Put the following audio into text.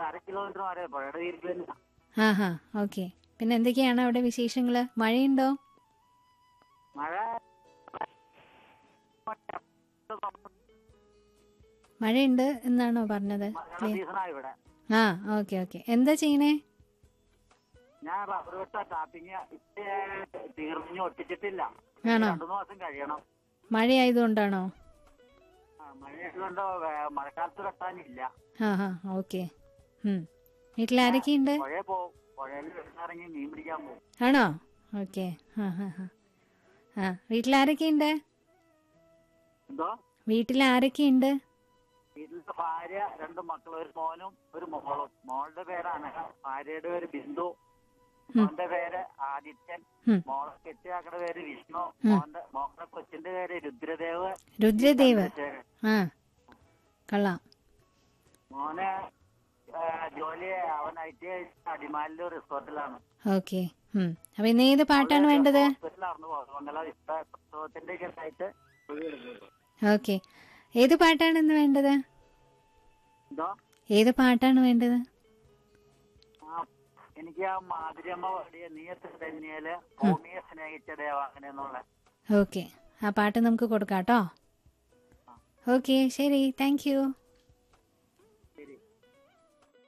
അര കിലോമീറ്റർ മാറി പുഴയുടെ തീരത്ത് തന്നെ ആ ഹാ ഓക്കെ പിന്നെ എന്തൊക്കെയാണ് അവിടെ വിശേഷങ്ങൾ മഴയുണ്ടോ മഴ മഴയുണ്ട് എന്നാണോ പറഞ്ഞത് മഴ സീസണായി ഇവിടെ ആ ഓക്കെ ഓക്കെ എന്താ ചെയ്യണേ ഞാൻ റബ്ബർ വെട്ട ടാപ്പിങ് ഇപ്പൊ തീർന്നു ഒട്ടിച്ചിട്ടില്ല ആണോ രണ്ടു മാസം കഴിയണം മഴയായതുകൊണ്ടാണോ ആ, മഴയായതുകൊണ്ട് വേ- മഴക്കാലത്ത് വെട്ടാനില്ല ആ ഹാ ഓക്കെ വീട്ടിലാരൊക്കെയുണ്ട് പുഴയിൽ പോവും പുഴയിൽ ഇറങ്ങി മീൻ പിടിക്കാൻ പോകും ആണോ ഓക്കെ ആ ഹാ ഹാ ആ വീട്ടിലാരൊക്കെയുണ്ട് എന്തോ വീട്ടിൽ ആരൊക്കെയുണ്ട് വീട്ടിലത്തെ ഭാര്യ രണ്ട് മക്കൾ ഒരു മോനും ഒരു മോളും മോളുടെ പേരാണ് ഭാര്യയുടെ പേര് ബിന്ദു മോന്റെ പേര് ആദിത്യൻ ഉം. മോളെ കെട്ടിയാക്കടെ പേര് വിഷ്ണു മോന്റെ മോളുടെ കൊച്ചിന്റെ പേര് രുദ്രദേവ് രുദ്രദേവ് ചന്ദ്രശേഖരൻ. ആ കൊള്ളാം മോനെ ആ, ജോലി അവൻ ഐ ടി അടിമാലിലെ റിസോർട്ടിലാണ് ഓക്കെ അപ്പൊ ഇന്ന് ഏത് പാട്ടാണ് വേണ്ടത് ഹോസ്പിറ്റലായിരുന്നു അതുകൊണ്ടല്ല ഇഷ്ട പ്രസവത്തിന്റെ ഒക്കെ ആയിട്ട് ഓക്കെ ഏത് പാട്ടാണ് ഇന്ന് വേണ്ടത് എന്തോ ഏത് പാട്ടാണ് വേണ്ടത് ആ, എനിക്ക് ആ മാതിരിയമ്മ പാടിയ നീയത്ത് തന്നെയില് ഭൂമിയെ സ്നേഹിച്ച ദേവ അങ്ങനെയെന്നുള്ള ഓക്കെ ആ പാട്ട് നമുക്ക് കൊടുക്കാം കേട്ടോ ഓക്കെ ശരി താങ്ക് യു